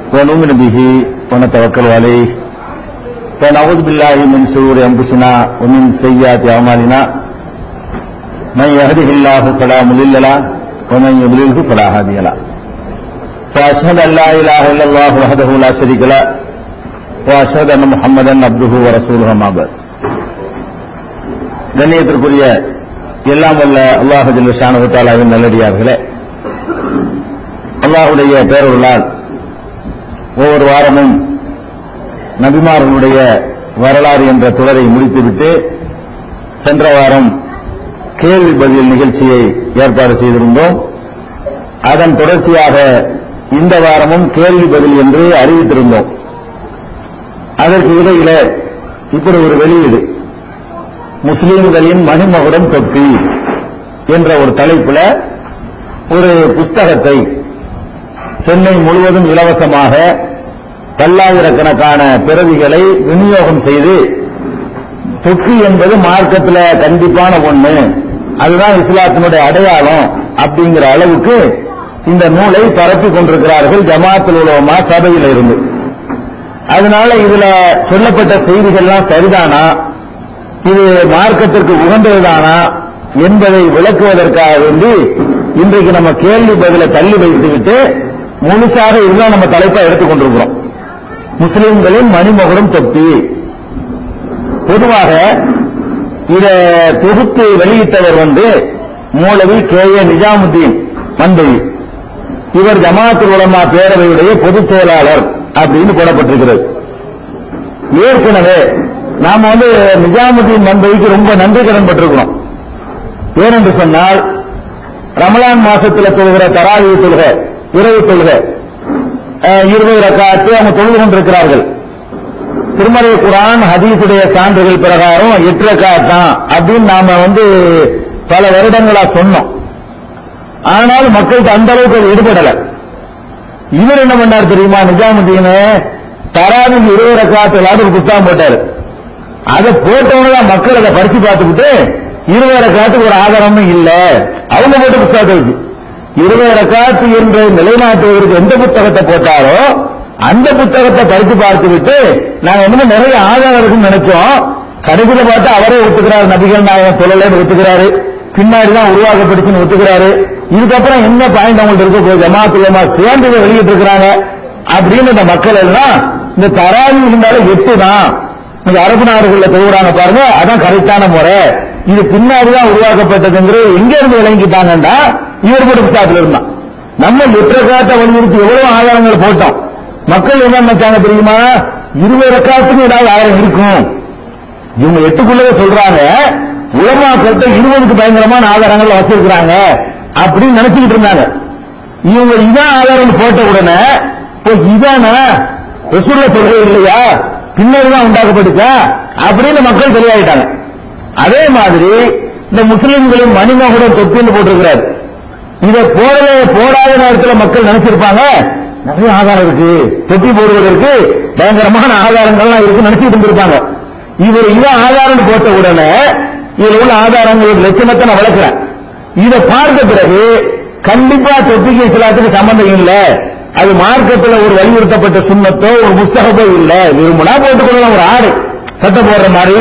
ونؤمن به ونتوكل عليه ونعوذ بالله من شرور أنفسنا ومن سيئات أعمالنا من يهده الله فلا مضل له ومن يضلله فلا هادي له وأشهد أن لا إله إلا الله وحده لا شريك له وأشهد أن محمدا عبده ورسوله أما بعد கண்ணியத்திற்குரிய எல்லாம் வல்ல அல்லாஹ் ஜல்லுஷானுவத்தாலாவின் நல்லடியார்களே அல்லாஹுடைய பேரொருளால் ஒவ்வொரு வாரமும் நபிமார்களுடைய வரலாறு என்ற தொடரை முடித்துவிட்டு சென்ற வாரம் கேள்வி பதில் நிகழ்ச்சியை ஏற்பாடு செய்திருந்தோம் அதன் தொடர்ச்சியாக இந்த வாரமும் கேள்வி பதில் என்று அறிவித்திருந்தோம் அதற்கு இடையில இப்படி ஒரு வெளியீடு முஸ்லிம்களின் மணிமகுடம் தொப்பி என்ற ஒரு தலைப்புல ஒரு புத்தகத்தை சென்னை முழுவதும் இலவசமாக பல்லாயிரக்கணக்கான பிறவிகளை விநியோகம் செய்து தொப்பி என்பது மார்க்கத்தில் கண்டிப்பான ஒண்ணு அதுதான் இஸ்லாத்தினுடைய அடையாளம் அப்படிங்கிற அளவுக்கு இந்த நூலை பரப்பி கொண்டிருக்கிறார்கள் ஜமாத்தில் உலகமா சபையில் இருந்து அதனால இதுல சொல்லப்பட்ட செய்திகள்லாம் சரிதானா இது மார்க்கத்திற்கு உகந்ததுதானா என்பதை விளக்குவதற்காக வேண்டி இன்றைக்கு நம்ம கேள்வி பதில தள்ளி வைத்துவிட்டு முழுசாக இதுதான் நம்ம தலைப்பா எடுத்துக் கொண்டிருக்கிறோம் முஸ்லிம்களின் மணிமகுடம் தொப்பி பொதுவாக இத தொகுத்து வெளியிட்டவர் வந்து மூலவி கே ஏ நிஜாமுத்தீன் மந்தவி இவர் ஜமாத்து உலமா பேரவையுடைய பொதுச் செயலாளர் அப்படின்னு போடப்பட்டிருக்கிறது ஏற்கனவே நாம வந்து நிஜாமுதீன் மந்தவிக்கு ரொம்ப நன்றி கடன் பட்டிருக்கிறோம் ஏனென்று சொன்னால் ரமலான் மாசத்துல தொழுகிற தராவி தொழுக இரவு தொழுக இருபது ரக்காத்து அவங்க தொழுது கொண்டிருக்கிறார்கள் திருமறை குரான் ஹதீஸுடைய சான்றுகள் பிரகாரம் எட்டு ரக்காத் தான் அப்படின்னு நாம வந்து பல வருடங்களா சொன்னோம் ஆனாலும் மக்களுக்கு அந்த அளவுக்கு அது ஈடுபடல இவர் என்ன பண்ணார் தெரியுமா நிஜாமுதீன் தராவி இருபது ரக்காத்து ஒரு புத்தகம் போட்டாரு அதை போட்டவனதான் மக்கள் அதை படிச்சு பார்த்துக்கிட்டு இருபது ரக்காத்துக்கு ஒரு ஆதாரமும் இல்ல அவங்க போட்ட புத்தகத்தை வச்சு இருபது ரக்காத்து என்று நிலைநாட்டுவதற்கு எந்த புத்தகத்தை போட்டாரோ அந்த புத்தகத்தை படித்து பார்த்து விட்டு நாங்க என்ன நிறைய ஆதாரம் இருக்குன்னு நினைச்சோம் கடைசியில பார்த்தா அவரே ஒத்துக்கிறாரு நபிகள் நாயகம் சொல்லலன்னு ஒத்துக்கிறாரு பின்னாடி தான் உருவாக்கப்பட்டுச்சுன்னு ஒத்துக்கிறாரு இதுக்கப்புறம் என்ன பாயிண்ட் அவங்கள்ட்ட இருக்க போய் ஜமாத்துலமா சேர்ந்து இதை வெளியிட்டு இருக்கிறாங்க அப்படின்னு இந்த மக்கள் எல்லாம் இந்த தராவி இருந்தாலும் எட்டு தான் இந்த அரபு நாடுகள்ல தொழுகிறாங்க பாருங்க அதான் கரெக்டான முறை இது பின்னாடிதான் உருவாக்கப்பட்டதுங்கிறது எங்க இருந்து விளங்கிட்டாங்கன்னா இவர் போட்டு புத்தகத்துல இருந்தான் நம்ம எட்டு காத்த வலியுறுத்தி எவ்வளவு ஆதாரங்கள் போட்டோம் மக்கள் என்ன நினைச்சாங்க தெரியுமா இருபது ரக்காத்துக்கு ஏதாவது ஆயிரம் இருக்கும் இவங்க எட்டுக்குள்ளவே சொல்றாங்க உலமாக்கத்தை இருபதுக்கு பயங்கரமான ஆதாரங்கள் வச்சிருக்கிறாங்க அப்படின்னு நினைச்சுக்கிட்டு இருந்தாங்க இவங்க இதான் ஆதாரம் போட்ட உடனே இதான ரசூல்ல சொல்றது இல்லையா பின்னர்தான் உண்டாக்கப்பட்டுச்சா அப்படின்னு மக்கள் தெளிவாயிட்டாங்க அதே மாதிரி இந்த முஸ்லிம்களின் மணிமகுடம் தொப்பின்னு போட்டிருக்கிறார் இதை போடல போடாத நேரத்தில் மக்கள் நினைச்சிருப்பாங்க நிறைய ஆதாரம் இருக்கு தொப்பி போடுவதற்கு பயங்கரமான ஆதாரங்கள்லாம் இருக்கு நினைச்சிட்டு இருந்திருப்பாங்க இவர் இதை ஆதாரம் போட்ட உடனே இதுல உள்ள ஆதாரங்கள் லட்சணத்தை நான் வளர்க்கிறேன் இதை பார்த்த பிறகு கண்டிப்பா தொப்பிக்கு இஸ்லாத்துக்கு சம்பந்தம் இல்ல அது மார்க்கத்தில் ஒரு வலியுறுத்தப்பட்ட சுண்ணத்தோ ஒரு புஸ்தகமோ இல்ல விரும்பினா போட்டுக்கொள்ளலாம் ஒரு ஆடை சட்டை போடுற மாதிரி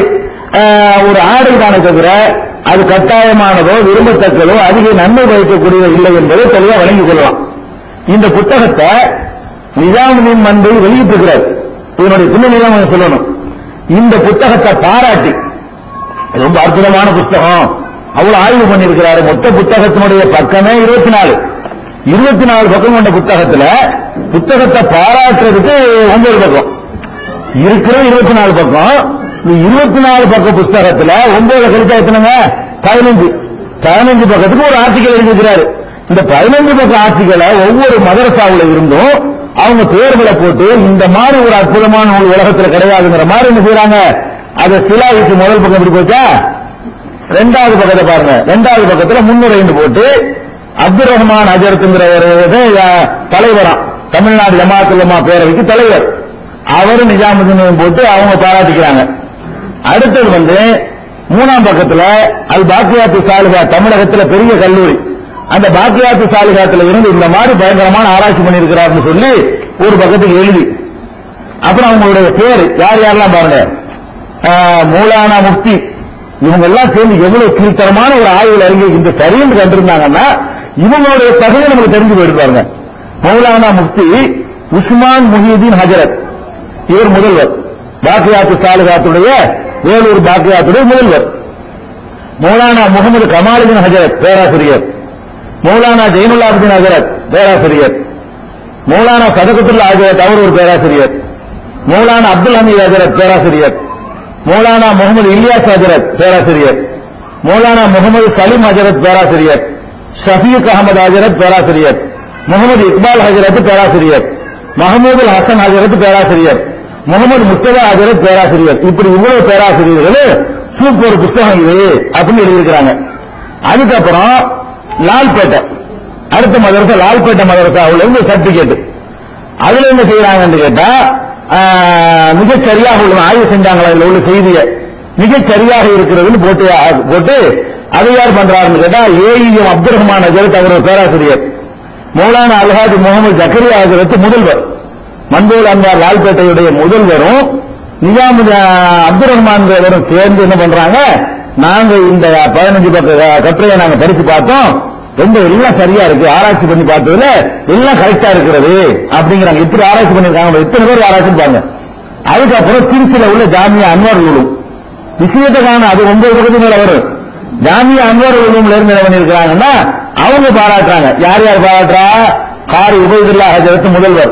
ஒரு ஆடை தானே தவிர அது கட்டாயமானதோ விரும்பத்தக்கதோ அதிக நன்மை பயக்கக்கூடியதோ இல்லை என்பதை தெளிவா வழங்கிக் கொள்ளலாம் இந்த புத்தகத்தை நிஜாமுதீன் மந்தை வெளியிட்டிருக்கிறார் இதனுடைய பின்னணி சொல்லணும் இந்த புத்தகத்தை பாராட்டி ரொம்ப அற்புதமான புஸ்தகம் அவ்வளவு ஆய்வு பண்ணிருக்கிறாரு மொத்த புத்தகத்தினுடைய பக்கமே இருபத்தி நாலு இருபத்தி நாலு பக்கம் கொண்ட புத்தகத்துல புத்தகத்தை பாராட்டுறதுக்கு ஒன்பது பக்கம் இருக்கிற இருபத்தி நாலு பக்கம் இருபத்தி நாலு பக்க புஸ்தகத்துல ஒன்பது கழிச்சா எத்தனைங்க பதினஞ்சு பதினஞ்சு பக்கத்துக்கு ஒரு ஆர்டிகல் எழுதிக்கிறாரு இந்த பதினஞ்சு பக்க ஆட்சிகளை ஒவ்வொரு மதரசாவுல இருந்தும் அவங்க பேர்களை போட்டு இந்த மாதிரி ஒரு அற்புதமான நூல் உலகத்தில் கிடையாதுங்கிற மாதிரி என்ன செய்யறாங்க அதை சிலாவுக்கு முதல் பக்கம் எப்படி போச்சா ரெண்டாவது பக்கத்தை பாருங்க ரெண்டாவது பக்கத்துல முன்னுரைன்னு போட்டு அப்துல் ரஹ்மான் அஜரத்துங்கிற ஒரு தலைவராம் தமிழ்நாடு ஜமாத்துலமா பேரவைக்கு தலைவர் அவரு நிஜாமுதீனையும் போட்டு அவங்க பாராட்டிக்கிறாங்க அடுத்தது வந்து மூணாம் பக்கத்துல அல் பாக்கியாத்து சாலிகா தமிழகத்துல பெரிய கல்லூரி அந்த பாக்கியாத்து சாலிகாத்துல இருந்து இந்த மாதிரி பயங்கரமான ஆராய்ச்சி பண்ணியிருக்கிறார்னு சொல்லி ஒரு பக்கத்துக்கு எழுதி அப்புறம் அவங்களுடைய பேர் யார் யாரெல்லாம் பாருங்க ஆஹ், மௌலானா முஃப்தி இவங்க எல்லாம் சேர்ந்து எவ்வளவு கீழ்த்தரமான ஒரு ஆய்வுல இறங்கி இந்த சரின்னு கண்டிருந்தாங்கன்னா இவங்களுடைய தகுதி நமக்கு தெரிஞ்சு போயிட்டு பாருங்க மௌலானா முஃப்தி உஸ்மான் முஹிதீன் ஹஜரத் இவர் முதல்வர் பாக்கியாத்து சாலிகாத்துடைய வேலூர் பாக்கியாத்துடைய முதல்வர் மௌலானா முகமது கமாலுதீன் ஹஜரத் பேராசிரியர் மௌலானா ஜெயினுல்லாபுதீன் ஹஜரத் பேராசிரியர் மௌலானா சதகத்துல்லா ஹஜரத் அவர் ஒரு பேராசிரியர் மௌலானா அப்துல் ஹமீத் ஹஜரத் பேராசிரியர் மௌலானா முகமது இலியாஸ் ஹஜரத் பேராசிரியர் மௌலானா முகமது சலீம் ஹஜரத் பேராசிரியர் ஷஃபீக் அகமது ஹஜரத் பேராசிரியர் முகமது இக்பால் ஹஜரத் பேராசிரியர் மஹமூது ஹசன் ஹஜரத் பேராசிரியர் முகமது முஸ்தபா ஹஜரத் பேராசிரியர் இப்படி இவ்வளவு பேராசிரியர்கள் சூப்பர் புஸ்தகம் இது அப்படின்னு எழுதியிருக்கிறாங்க அதுக்கப்புறம் லால்பேட்டை அடுத்த மதரசா லால்பேட்டை மதரசாவுல இருந்து சர்டிபிகேட் அதுல என்ன செய்யறாங்கன்னு கேட்டா ஆஹ், மிகச் சரியாக உள்ள ஆய்வு செஞ்சாங்களா இதுல உள்ள செய்தியை மிகச் சரியாக இருக்கிறதுன்னு போட்டு போட்டு அதை யார் பண்றாருன்னு கேட்டா ஏஇஎம் அப்துல் ரஹ்மான் ஹஜரத் அவர் ஒரு பேராசிரியர் மௌலானா அல்ஹாஜ் முகமது ஜக்கரியா ஹஜரத் முதல்வர் மன்பூல் அன்வார் லால்பேட்டையுடைய முதல்வரும் நிஜாம் அப்துல் ரஹ்மான் வரும் சேர்ந்து என்ன பண்றாங்க நாங்க இந்த பதினஞ்சு பக்க கட்டுரையை நாங்க படிச்சு பார்த்தோம் ரொம்ப எல்லாம் சரியா இருக்கு ஆராய்ச்சி பண்ணி பார்த்ததுல எல்லாம் கரெக்டா இருக்கிறது அப்படிங்கிறாங்க எப்படி ஆராய்ச்சி பண்ணிருக்காங்க எத்தனை பேர் ஆராய்ச்சி பாருங்க அதுக்கப்புறம் திருச்சியில உள்ள ஜாமியா அன்வார் உலும் விஷயத்தை காண அது ஒன்பது பக்கத்து மேல வரும் ஜாமியா அன்வார் உலூம்ல இருந்து என்ன பண்ணிருக்கிறாங்கன்னா அவங்க பாராட்டுறாங்க யார் யார் பாராட்டுறா காரி உபயதுல்லா ஹஜரத் முதல்வர்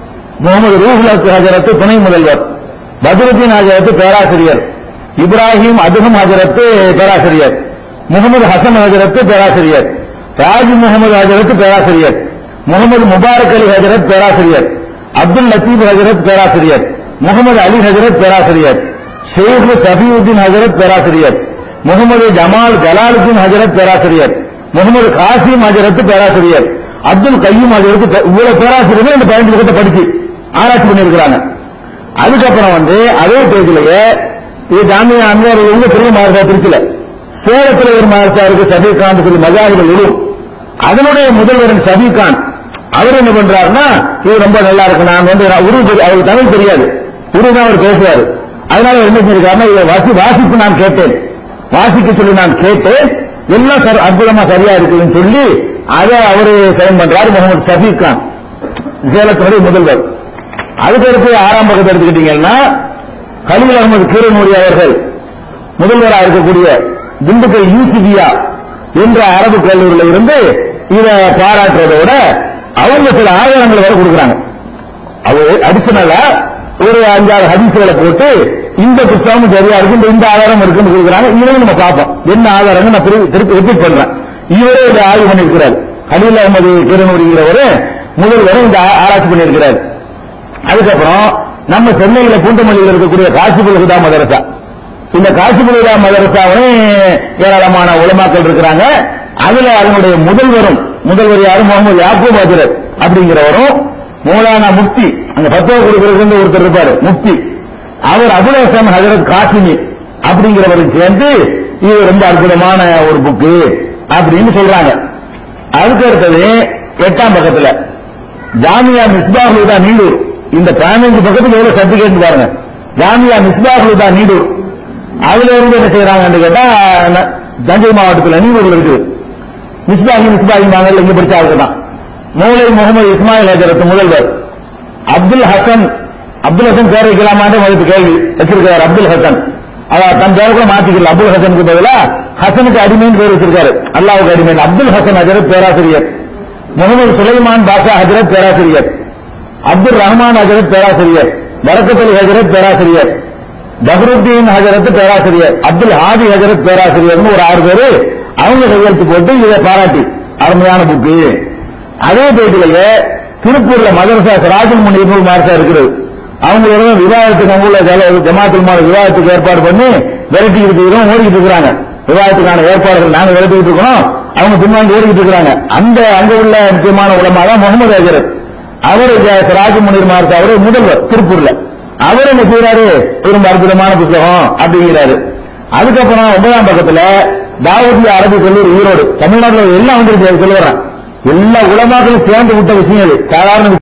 முகமது ரூஹுல் ஹஜரத்து துணை முதல்வர் பத்ருதீன் ஹஜரத்து பேராசிரியர் இப்ராஹிம் அதுகம் ஹஜரத்து பேராசிரியர் முகமது ஹசன் ஹஜரத்து பேராசிரியர் ராஜ் முகமது ஹஜரத் பேராசிரியர் முகமது முபாரக் அலி ஹஜரத் பேராசிரியர் அப்துல் லத்தீப் ஹஜரத் பேராசிரியர் முகமது அலி ஹஜரத் பேராசிரியர் ஷெய்க் சஃபியுddin ஹஜரத் பேராசிரியர் முகமது ஜமால் ஜலாலுddin ஹஜரத் பேராசிரியர் முகமது காசிம் ஹஜரத் பேராசிரியர் அப்துல் கையும் ஹஜரத் பே- இவ்வளவு பேராசிரியர்கள் இந்த பதினஞ்சு பக்கத்தை படிச்சு ஆராய்ச்சி பண்ணியிருக்கிறாங்க அதுக்கப்புறம் வந்து அதே பேஜிலேயே இது ஜாமியா அன்வர் வந்து பெரிய மாதா திருச்சில சேலத்துல ஒரு மாதா இருக்கு சபீகான் சொல்லி மஜாஹிகள் இழும் அதனுடைய முதல்வரின் சபீகான் அவர் என்ன பண்றாருன்னா இது ரொம்ப நல்லா இருக்கு நான் வந்து நான் உருது தெரி- அவருக்கு தமிழ் தெரியாது உருது தான் அவர் பேசுவாரு அதனால அவர் என்ன செஞ்சிருக்காருன்னா இதை வாசி வாசிப்பு நான் கேட்டேன் வாசிக்க சொல்லி நான் கேட்டேன் எல்லாம் சரி- அற்புதமா சரியா இருக்குதுன்னு சொல்லி அதை அவரு சைன் பண்றாரு முகமது சபீக் கான் சேலத்தினுடைய முதல்வர் அதுக்கடுத்து ஆறாம் பக்கத்தை எடுத்துக்கிட்டீங்கன்னா கலீல் அகமது கீரனூரி அவர்கள் முதல்வராக இருக்கக்கூடிய திண்டுக்கல் யூசிபியா என்ற அரபு கல்லூரியில இருந்து இதை பாராட்டுறதோட அவங்க சில ஆதாரங்களை வேற கொடுக்குறாங்க அவர் அடிஷனலா ஒரு அஞ்சாறு ஹதீசுகளை போட்டு இந்த புஸ்தகம் சரியா இருக்கு இந்த- இந்த ஆதாரம் இருக்குன்னு கொடுக்குறாங்க இதையும் நம்ம பார்ப்போம் என்ன ஆதாரம் நான் திருப்பி திருப்பி ரிப்பீட் பண்றேன் இவரே இதை ஆய்வு பண்ணியிருக்கிறார் ஹலீல் அகமது கிரனூரிங்கிறவரு முதல்வரும் இந்த ஆ- ஆராய்ச்சி பண்ணியிருக்கிறார் அதுக்கப்புறம் நம்ம சென்னையில பூந்தமல்லியில் இருக்கக்கூடிய காசிபுல் ஹுதா மதரசா இந்த காசிபுல் ஹுதா மதரசாவும் ஏராளமான உலமாக்கள் இருக்கிறாங்க அதுல அதனுடைய முதல்வரும் முதல்வர் யாரு முகமது யாக்கூப் ஹஜரத் அப்படிங்கிறவரும் மௌலானா முக்தி அங்க பத்துவ கொடுக்கறதுக்கு ஒருத்தர் இருப்பாரு முக்தி அவர் அபுல் ஹசன் ஹஜரத் காசிமி அப்படிங்கிறவரும் சேர்ந்து இது ரொம்ப அற்புதமான ஒரு புக்கு அப்படின்னு சொல்றாங்க அதுக்கு அடுத்தது எட்டாம் பக்கத்துல ஜாமியா மிஸ்பாஹுதா நீடூர் இந்த பதினஞ்சு பக்கத்துக்கு எவ்வளவு சர்டிபிகேட் பாருங்க ஜாமியா மிஸ்பாஹுதா நீடூர் அதுல இருந்து என்ன செய்யறாங்கன்னு கேட்டா ந- தஞ்சை மாவட்டத்தில் நீடூர்ல இருக்குது மிஸ்பாஹி மிஸ்பாஹி நாங்கள் இங்க படிச்ச ஆளுக்கு தான் மௌலை முகமது இஸ்மாயில் ஹஜரத் முதல்வர் அப்துல் ஹசன் அப்துல் ஹசன் பேர் வைக்கலாமான்னு உங்களுக்கு கேள்வி வச்சிருக்காரு அப்துல் ஹசன் அவர் தன் பேரை கூட மாத்திக்கல அப்துல் ஹசனுக்கு பதிலா ஹசனுக்கு அடிமைன்னு பேர் வச்சிருக்காரு அல்லாவுக்கு அடிமைன்னு அப்துல் ஹசன் ஹஜரத் பேராசிரியர் முகமது சுலைமான் பாஷா ஹஜரத் பேராசிரியர் அப்துல் ரஹ்மான் ஹஜரத் பேராசிரியர் பரக்கத் ஹஜரத் பேராசிரியர் பஹருத்தீன் ஹஜரத் பேராசிரியர் அப்துல் ஹாதி ஹஜரத் பேராசிரியர்னு ஒரு ஆறு பேரு அவங்க கையெழுத்து போட்டு இதை பாராட்டி அருமையான புக்கு அதே பேட்டிலேயே திருப்பூர்ல மதரசா சிராஜுல் முனிபுல் மாரசா இருக்கிறது அவங்களோட விவாதத்துக்கு அவங்கள ஜமாத்துல் மாத விவாதத்துக்கு ஏற்பாடு பண்ணி விரட்டிக்கிட்டு இருக்கிறோம் ஓடிக்கிட்டு இருக்கிறாங்க விவாதத்துக்கான ஏற்பாடுகள் நாங்க விரட்டிக்கிட்டு இருக்கோம் அவங்க பின்வாங்கி ஓடிக்கிட்டு இருக்கிறாங்க அந்த அங்க உள்ள முக்கியமான உலமா தான் முகமது ஹஜரத் அவர் சிராஜ் முனீர் மாரசா அவர் முதல்வர் திருப்பூர்ல அவர் என்ன செய்யறாரு ரொம்ப அற்புதமான புத்தகம் அப்படிங்கிறாரு அதுக்கப்புறம் ஒன்பதாம் பக்கத்துல தாவூதிய அரபி கல்லூரி ஈரோடு தமிழ்நாட்டில் எல்லாம் வந்துருக்கு சொல்லுறேன் எல்லா உலமாக்களும் சேர்ந்து விட்ட விஷயம் இது சாதாரண விஷயம்